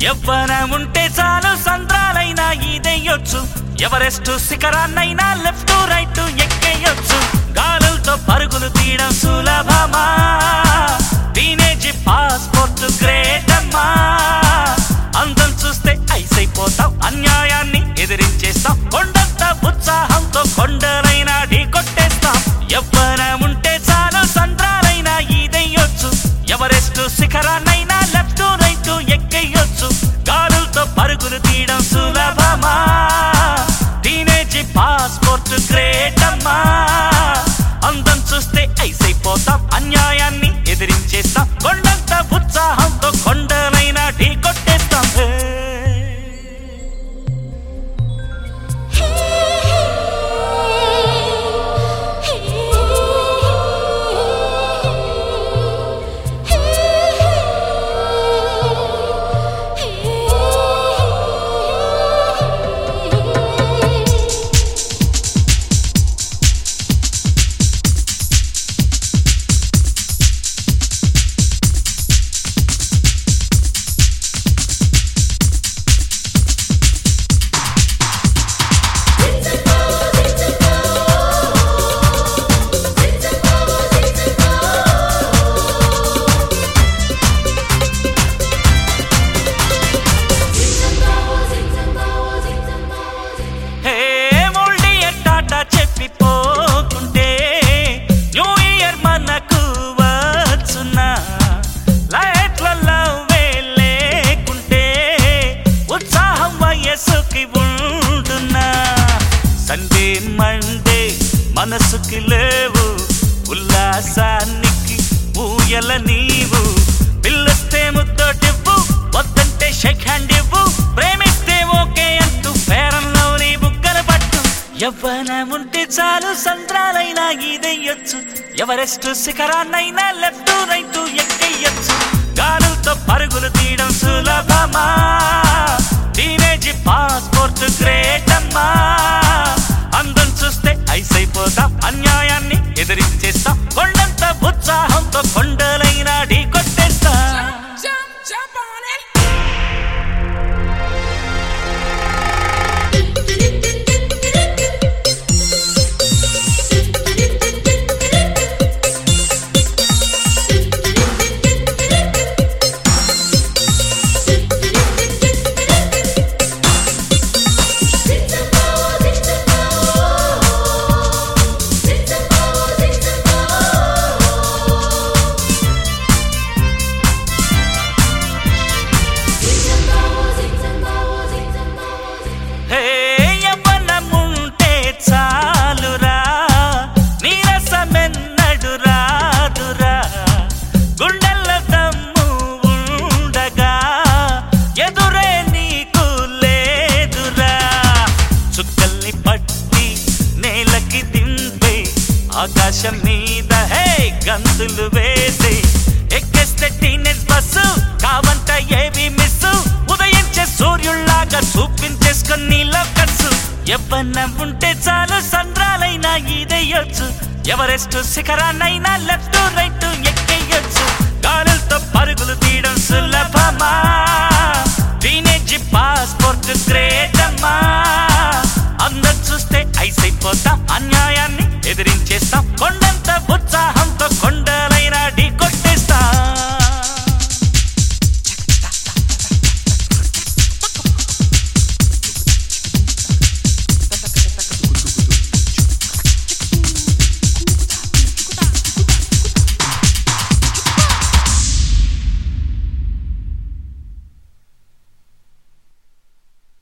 ఎవ్వనముంటే చాలు సంద్రాలైనా ఈదెయ్యొచ్చు ఎవరెస్ట్ శిఖరాన్నైనా లెఫ్ట్ రైట్ ఎక్కేయొచ్చు గాలులతో పరుగులు తీయడం సులభమా టీనేజ్ పాస్పోర్ట్ గ్రేట్ అమ్మా అందం చూస్తే ఐస్ అయిపోతాం అన్యాయాన్ని ఎదిరించేస్తాం కొండంత ఉత్సాహంతో కొండలైనా ఢీ కొట్టేస్తాం ఎవ్వనముంటే చాలు సంద్రాలైనా ఈదెయ్యొచ్చు ఎవరెస్ట్ శిఖరాన్నైనా లెఫ్ట్ రైట్ ఎక్కేయొచ్చు గాలులతో పరుగులు తీయడం సులభమా టీనేజ్ పాస్పోర్ట్ గ్రేట్ అమ్మా అందం చూస్తే ఐస్ అయిపోతాం అన్యాయాన్ని ఎదిరించేస్తాం కొండంత ఉత్సాహంతో కొండలైనా ఢీ కొట్టేస్తాం హే. హే మోల్డీ ఎట్టాట చెప్పిపోకుంటే న్యూ ఇయర్ మనకు వచ్చునా లైట్లలో లేకుంటే ఉత్సాహం వయస్సుకి ఉండునా సండే మండే మనసుకి లేవు ఉల్లాసానికి ఊయల నీవు పిల్లస్తే ముద్దటివ్వు వద్దంటే షేక్ హ్యాండ్ ఇవ్వు ప్రేమిస్తే ఓకే అంటూ పేరంలో నీ బుగ్గల పట్టు యవ్వనముంటే చాలు సంద్రాలైనా ఈదెయ్యొచ్చు ఎవరెస్ట్ శిఖరాన్నైనా లెఫ్ట్ రైట్ ఎక్కేయొచ్చు గాలులతో పరుగులు తీయడం సులభమా టీనేజ్ పాస్పోర్ట్ గ్రేట్ అమ్మా అందం చూస్తే ఐస్ అయిపోతాం అన్యాయాన్ని ఎదిరించేస్తాం కొండంత ఉత్సాహంతో కొండలైనా ఢీ కొట్టేస్తా Jump, jump on it. హే యవ్వనముంటే చాలురా నీరసమెన్నడు రాదురా గుండెల్ల దమ్ము ఉండగా ఎదురే నీకు లేదురా చుక్కల్ని పట్టి నేలకి దింపే ఆకాశం మీద హే గంతులు వేసి ఎక్కేస్తే టీనేజ్ బస్సు కావంట ఏవి మిస్సు ఉదయించే సూర్యుల్లాగా చూపించేసుకొని నీలో కసు ఎవ్వన్నం ఉంటే చాలు సంద్రాలైనా ఈదెయ్యొచ్చు ఎవరెస్ట్ శిఖరాన్నైనా లెఫ్ట్ రైట్ ఎక్కేయొచ్చు గాలులతో పరుగులు తీయడం సులభమా టీనేజ్ పాస్పోర్ట్ గ్రేట్ అమ్మా